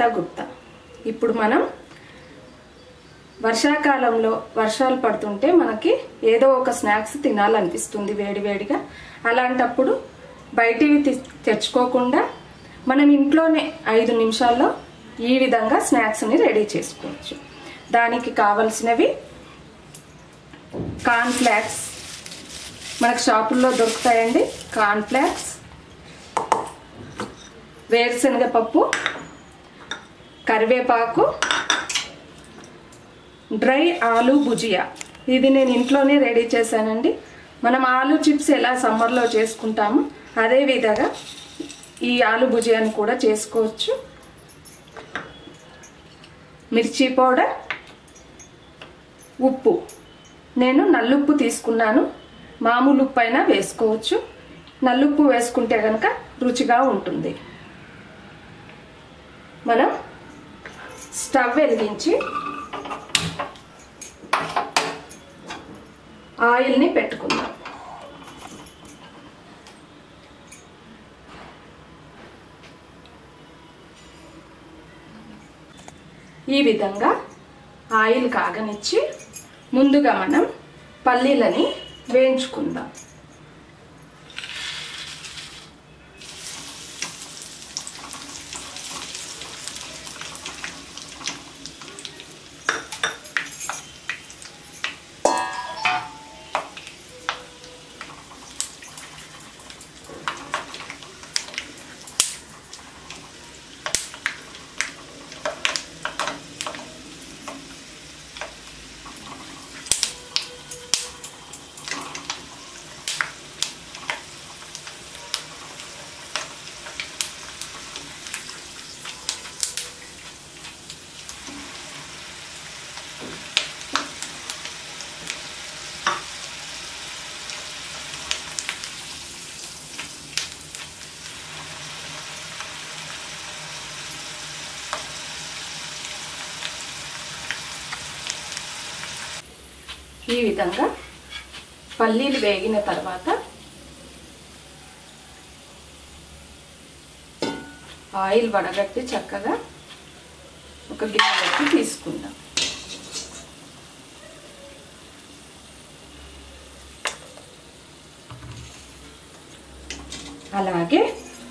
సుజాత గుప్తా ఇప్పుడు మనం వర్షాకాలంలో వర్షాలు పడుతుంటే మనకి ఏదో ఒక స్నాక్స్ తినాలనిపిస్తుంది వేడివేడిగా అలాంటప్పుడు బయటివి తె- తెచ్చుకోకుండా మనం ఇంట్లోనే ఐదు నిమిషాల్లో ఈ విధంగా స్నాక్స్ని రెడీ చేసుకోవచ్చు దానికి కావలసినవి కార్న్ ఫ్లాక్స్ మనకు షాపుల్లో దొరుకుతాయండి కార్న్ ఫ్లాక్స్ వేరుశనగ పప్పు కరివేపాకు డ్రై ఆలు భుజియా ఇది నేను ఇంట్లోనే రెడీ చేశానండి మనం ఆలు చిప్స్ ఎలా సమ్మర్లో చేసుకుంటామో అదే విధంగా ఈ ఆలు భుజియాని కూడా చేసుకోవచ్చు మిర్చి పౌడర్ ఉప్పు నేను నల్లుప్పు తీసుకున్నాను మామూలు ఉప్పు అయినా వేసుకోవచ్చు నల్లుప్పు వేసుకుంటే కనుక రుచిగా ఉంటుంది మనం స్టవ్ వెలిగించి ఆయిల్ని పెట్టుకుందాం ఈ విధంగా ఆయిల్ కాగనిచ్చి ముందుగా మనం పల్లీలని వేయించుకుందాం ఈ విధంగా పల్లీలు వేగిన తర్వాత ఆయిల్ వడగట్టి చక్కగా ఒక గిన్నెలోకి తీసుకుందాం అలాగే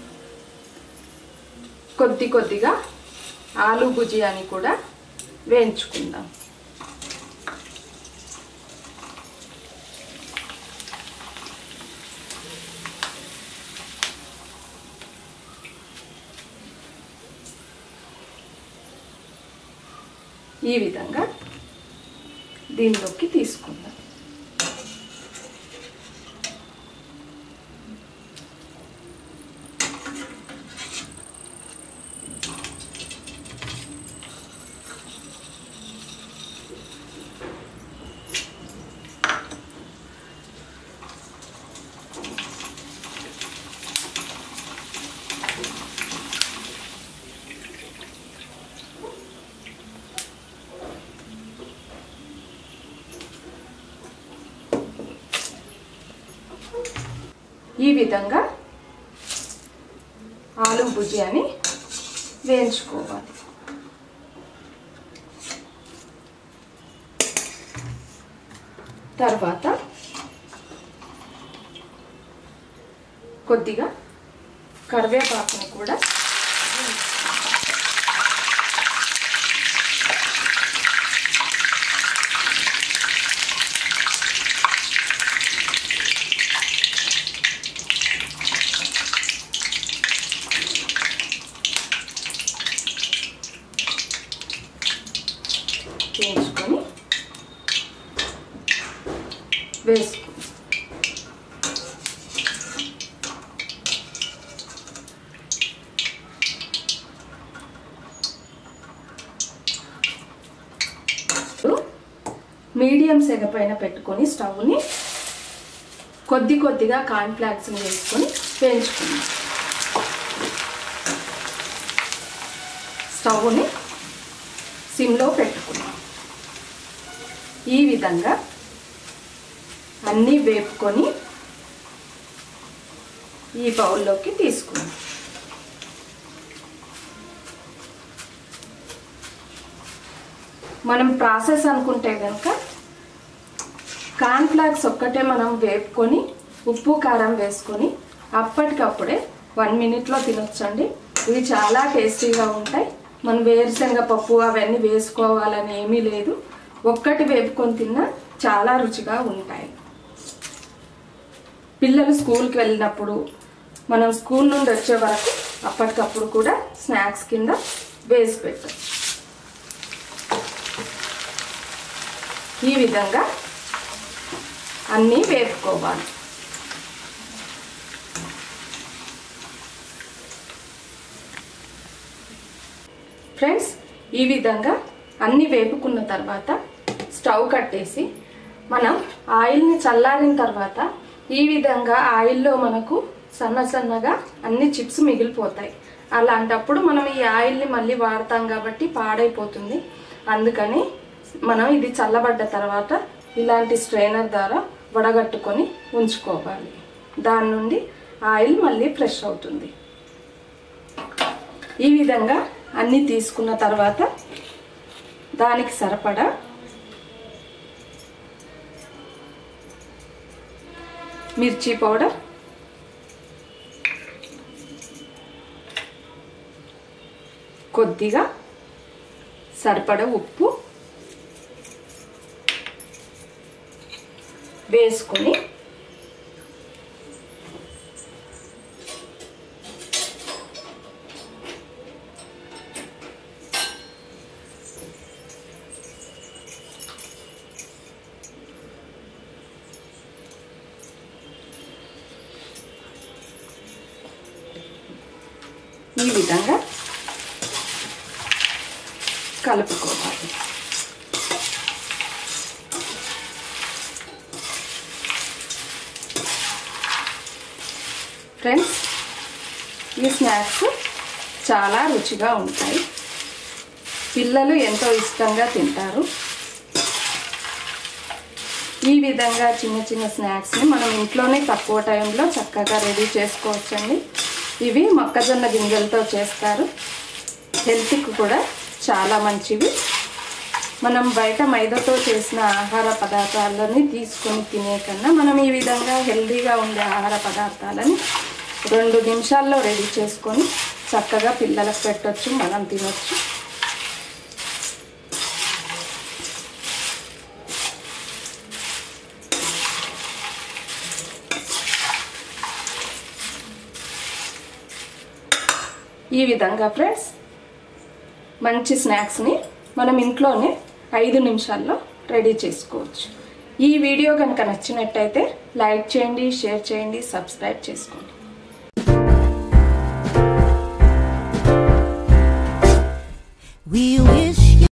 కొద్ది కొద్దిగా ఆలు భుజియాని కూడా వేయించుకుందాం ఈ విధంగా దీనిలోకి తీసుకుందాం ఈ విధంగా ఆలు భుజియాని వేయించుకోవాలి తర్వాత కొద్దిగా కరివేపాకును కూడా వేయించుకొని వేసుకో మీడియం సెగ పైన పెట్టుకొని స్టవ్ని కొద్ది కొద్దిగా కార్న్ఫ్లాక్స్ని వేసుకొని వేయించుకుందాం స్టవ్ని సిమ్లో పెట్టుకున్నాం ఈ విధంగా అన్నీ వేపుకొని ఈ బౌల్లోకి తీసుకున్నాం మనం ప్రాసెస్ అనుకుంటే కనుక కార్న్ఫ్లాక్స్ ఒక్కటే మనం వేపుకొని ఉప్పు కారం వేసుకొని అప్పటికప్పుడే వన్ మినిట్లో తినొచ్చండి ఇవి చాలా టేస్టీగా ఉంటాయి మనం వేరుశనగ పప్పు అవన్నీ వేసుకోవాలని ఏమీ లేదు ఒక్కటి వేపుకొని తిన్నా చాలా రుచిగా ఉంటాయి పిల్లలు స్కూల్కి వెళ్ళినప్పుడు మనం స్కూల్ నుండి వచ్చే వరకు అప్పటికప్పుడు కూడా స్నాక్స్ కింద వేసి పెట్టచ్చు ఈ విధంగా అన్నీ వేపుకోవాలి ఫ్రెండ్స్ ఈ విధంగా అన్ని వేపుకున్న తర్వాత స్టవ్ కట్టేసి మనం ఆయిల్ని చల్లారిన తర్వాత ఈ విధంగా ఆయిల్లో మనకు సన్న సన్నగా అన్ని చిప్స్ మిగిలిపోతాయి అలాంటప్పుడు మనం ఈ ఆయిల్ని మళ్ళీ వాడతాం కాబట్టి పాడైపోతుంది అందుకని మనం ఇది చల్లబడ్డ తర్వాత ఇలాంటి స్ట్రైనర్ ద్వారా వడగట్టుకొని ఉంచుకోవాలి దాని నుండి ఆయిల్ మళ్ళీ ఫ్రెష్ అవుతుంది ఈ విధంగా అన్నీ తీసుకున్న తర్వాత దానికి సరిపడా మిర్చి పౌడర్ కొద్దిగా సరిపడ ఉప్పు వేసుకొని ఈ విధంగా కలుపుకోవాలి ఫ్రెండ్స్ ఈ స్నాక్స్ చాలా రుచిగా ఉంటాయి పిల్లలు ఎంతో ఇష్టంగా తింటారు ఈ విధంగా చిన్న చిన్న స్నాక్స్ని మనం ఇంట్లోనే తక్కువ టైంలో చక్కగా రెడీ చేసుకోవచ్చండి ఇవి మొక్కజొన్న గింజలతో చేస్తారు హెల్త్కి కూడా చాలా మంచివి మనం బయట మైదాతో చేసిన ఆహార పదార్థాలని తీసుకొని తినే కన్నా మనం ఈ విధంగా హెల్తీగా ఉండే ఆహార పదార్థాలని రెండు నిమిషాల్లో రెడీ చేసుకొని చక్కగా పిల్లలకు పెట్టొచ్చు మనం తినొచ్చు ఈ విధంగా ఫ్రెండ్స్ మంచి స్నాక్స్ని మనం ఇంట్లోనే ఐదు నిమిషాల్లో రెడీ చేసుకోవచ్చు ఈ వీడియో కనుక నచ్చినట్టయితే లైక్ చేయండి షేర్ చేయండి సబ్స్క్రైబ్ చేసుకోండి We will